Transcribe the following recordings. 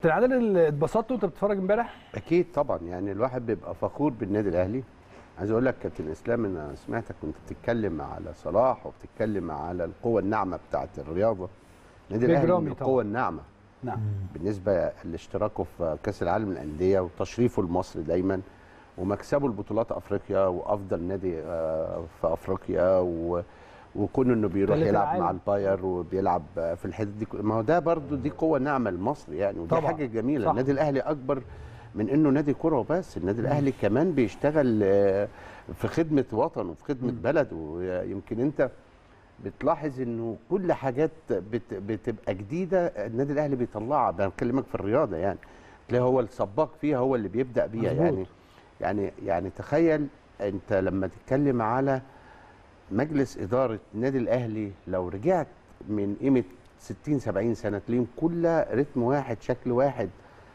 كابتن عادل اتبسطت وانت بتتفرج امبارح اكيد طبعا يعني الواحد بيبقى فخور بالنادي الاهلي عايز اقول لك كابتن اسلام انا سمعتك كنت بتتكلم على صلاح وبتتكلم على القوه الناعمه بتاعه الرياضه النادي بيج الاهلي رامي من طبعا. القوه الناعمه نعم بالنسبه لاشتراكه في كاس العالم للانديه وتشريفه لمصر دايما ومكسبه لبطولات افريقيا وافضل نادي آه، في افريقيا و وكونه انه بيروح تالت يلعب العالم. مع الباير وبيلعب في الحته دي ما هو ده برضو دي قوه ناعمه لمصر يعني ودي طبعا. حاجه جميله صح. النادي الاهلي اكبر من انه نادي كره وبس النادي الاهلي كمان بيشتغل آه، في خدمه وطنه وفي خدمه بلده يمكن انت بتلاحظ انه كل حاجات بت بتبقى جديده النادي الاهلي بيطلعها بكلمك في الرياضه يعني تلاقي هو السباق فيها هو اللي بيبدا بيها مظبوط. يعني يعني يعني تخيل انت لما تتكلم على مجلس اداره النادي الاهلي لو رجعت من قيمه 60 70 سنه تلاقيهم كلها رتم واحد شكل واحد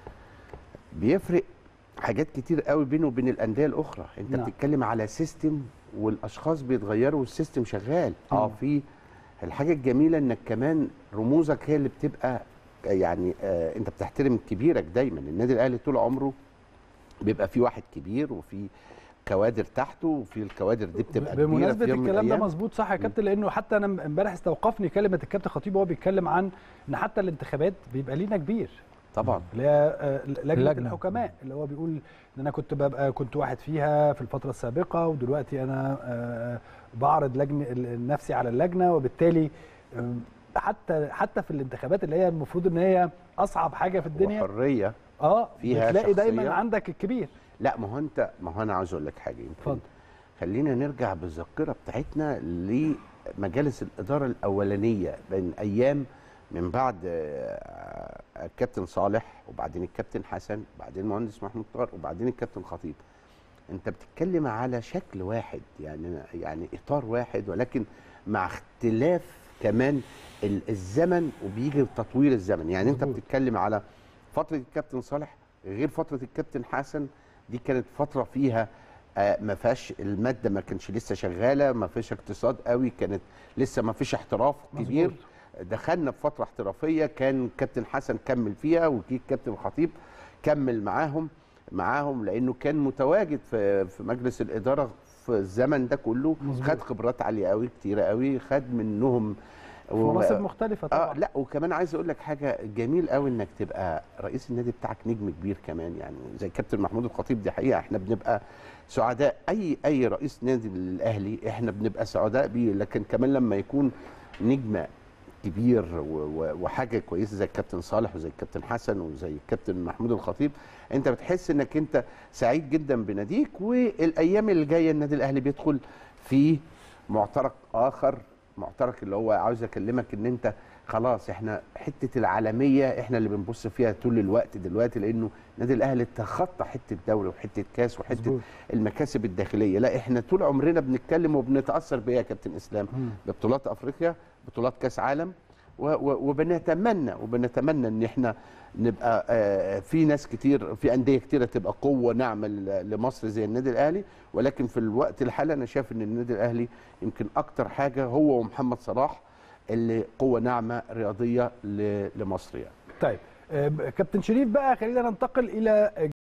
بيفرق حاجات كتير قوي بينه وبين الانديه الاخرى انت نعم. نعم. بتتكلم على سيستم والاشخاص بيتغيروا والسيستم شغال اه مم. في الحاجه الجميله انك كمان رموزك هي اللي بتبقى يعني آه انت بتحترم كبيرك دايما النادي الاهلي طول عمره بيبقى في واحد كبير وفي كوادر تحته وفي الكوادر دي بتبقى كبيره بمناسبه في يوم من الكلام ده الأيام. مظبوط صح يا كابتن لانه حتى انا امبارح استوقفني كلمه الكابتن خطيب وهو بيتكلم عن ان حتى الانتخابات بيبقى لينا كبير طبعا اللي هي آه، لجنه اللجنة. الحكماء اللي هو بيقول ان انا كنت ببقى كنت واحد فيها في الفتره السابقه ودلوقتي انا آه، بعرض لجنه ال- نفسي على اللجنه وبالتالي آه، حتى حتى في الانتخابات اللي هي المفروض ان هي اصعب حاجه في الدنيا وحريه اه فيها بتلاقي دايما شخصية. عندك الكبير لا ما هو انت ما هو انا عاوز اقول لك حاجه يمكن اتفضل. خلينا نرجع بالذاكره بتاعتنا لمجالس الاداره الاولانيه بين ايام من بعد آه، الكابتن صالح وبعدين الكابتن حسن وبعدين المهندس محمود طاهر وبعدين الكابتن خطيب انت بتتكلم على شكل واحد يعني يعني اطار واحد ولكن مع اختلاف كمان ال- الزمن وبيجي تطوير الزمن يعني انت مظبوط. بتتكلم على فتره الكابتن صالح غير فتره الكابتن حسن دي كانت فتره فيها آه، ما فيهاش الماده ما كانش لسه شغاله ما فيش اقتصاد قوي كانت لسه ما فيش احتراف كبير مظبوط. دخلنا في فتره احترافيه كان كابتن حسن كمل فيها وكي كابتن خطيب كمل معاهم معاهم لانه كان متواجد في في مجلس الاداره في الزمن ده كله مظبوط. خد خبرات عاليه قوي كتيره قوي خد منهم في مناصب مختلفه طبعا اه لا وكمان عايز اقول لك حاجه جميل قوي انك تبقى رئيس النادي بتاعك نجم كبير كمان يعني زي كابتن محمود الخطيب دي حقيقه احنا بنبقى سعداء اي اي رئيس نادي الاهلي احنا بنبقى سعداء بيه لكن كمان لما يكون نجم كبير و- و- وحاجه كويسه زي الكابتن صالح وزي الكابتن حسن وزي الكابتن محمود الخطيب انت بتحس انك انت سعيد جدا بناديك والايام اللي جايه النادي الاهلي بيدخل في معترك اخر معترك اللي هو عاوز اكلمك ان انت خلاص احنا حته العالميه احنا اللي بنبص فيها طول الوقت دلوقتي لانه النادي الاهلي تخطى حته دوري وحته كاس وحته مظبوط. المكاسب الداخليه لا احنا طول عمرنا بنتكلم وبنتاثر بيها يا كابتن اسلام مم. ببطولات افريقيا بطولات كاس عالم و- و- وبنتمنى وبنتمنى ان احنا نبقى آه، في ناس كتير في انديه كتيره تبقى قوه ناعمه ل- لمصر زي النادي الاهلي ولكن في الوقت الحالي انا شايف ان النادي الاهلي يمكن اكتر حاجه هو ومحمد صلاح اللي قوه ناعمه رياضيه ل- لمصر يعني طيب آه، كابتن شريف بقى خلينا ننتقل الى